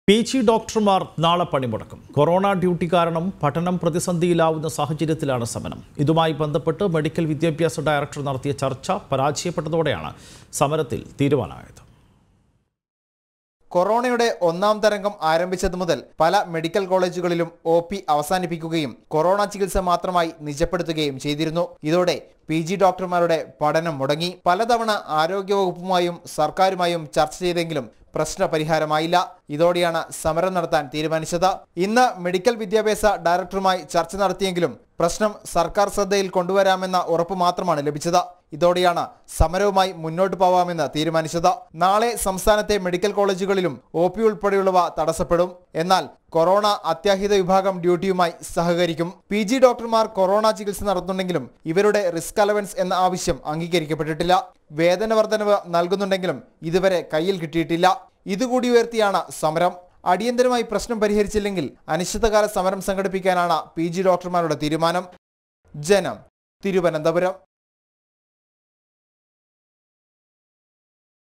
P G ഡോക്ടർമാർ നാളെ പണിമുടക്കും corona duty കാരണം പഠനം പ്രതിസന്ധിയിലാവുന്ന സാഹചര്യത്തിലാണ് സമരം ഇതുമായി ബന്ധപ്പെട്ട് മെഡിക്കൽ വിദ്യാഭ്യാസ ഡയറക്ടർ നടത്തിയ ചർച്ച പരാജയപ്പെട്ടതോടെയാണ് സമരത്തിൽ തീരുമാനമായത് കൊറോണയുടെ ഒന്നാം തരംഗം ആരംഭിച്ചതു മുതൽ പല മെഡിക്കൽ കോളേജുകളിലും ഒ പി അവസാനിപ്പിക്കുകയും കൊറോണ ചികിത്സ മാത്രമായി നിജപ്പെടുത്തുകയും ചെയ്തിരുന്നു ഇതോടെ പി ജി ഡോക്ടർമാരുടെ പഠനം മുടങ്ങി പലതവണ ആരോഗ്യവകുപ്പുമായും സർക്കാരുമായും ചർച്ച ചെയ്തെങ്കിലും പ്രശ്ന പരിഹാരമായില്ല ഇതോടെയാണ് സമരം നടത്താൻ തീരുമാനിച്ചത് ഇന്ന് മെഡിക്കൽ വിദ്യാഭ്യാസ ഡയറക്ടറുമായി ചർച്ച നടത്തിയെങ്കിലും പ്രശ്നം സർക്കാർ ശ്രദ്ധയിൽ കൊണ്ടുവരാമെന്ന ഉറപ്പ് മാത്രമാണ് ലഭിച്ചത് ഇതോടെയാണ് സമരവുമായി മുന്നോട്ട് പോവാമെന്ന് തീരുമാനിച്ചത് നാളെ സംസ്ഥാനത്തെ മെഡിക്കൽ കോളേജുകളിലും ഒ പി ഉൾപ്പെടെയുള്ളവ തടസ്സപ്പെടും എന്നാൽ കൊറോണ അത്യാഹിത വിഭാഗം ഡ്യൂട്ടിയുമായി സഹകരിക്കും പി ജി ഡോക്ടർമാർ കൊറോണ ചികിത്സ നടത്തുന്നുണ്ടെങ്കിലും ഇവരുടെ റിസ്ക് അലവൻസ് എന്ന ആവശ്യം അംഗീകരിക്കപ്പെട്ടിട്ടില്ല വേതന വർധനവ് നൽകുന്നുണ്ടെങ്കിലും ഇതുവരെ കയ്യിൽ കിട്ടിയിട്ടില്ല ഇതുകൂടി ഉയർത്തിയാണ് സമരം അടിയന്തരമായി പ്രശ്നം പരിഹരിച്ചില്ലെങ്കിൽ അനിശ്ചിതകാല സമരം സംഘടിപ്പിക്കാനാണ് പി ജി ഡോക്ടർമാരുടെ തീരുമാനം ജനം തിരുവനന്തപുരം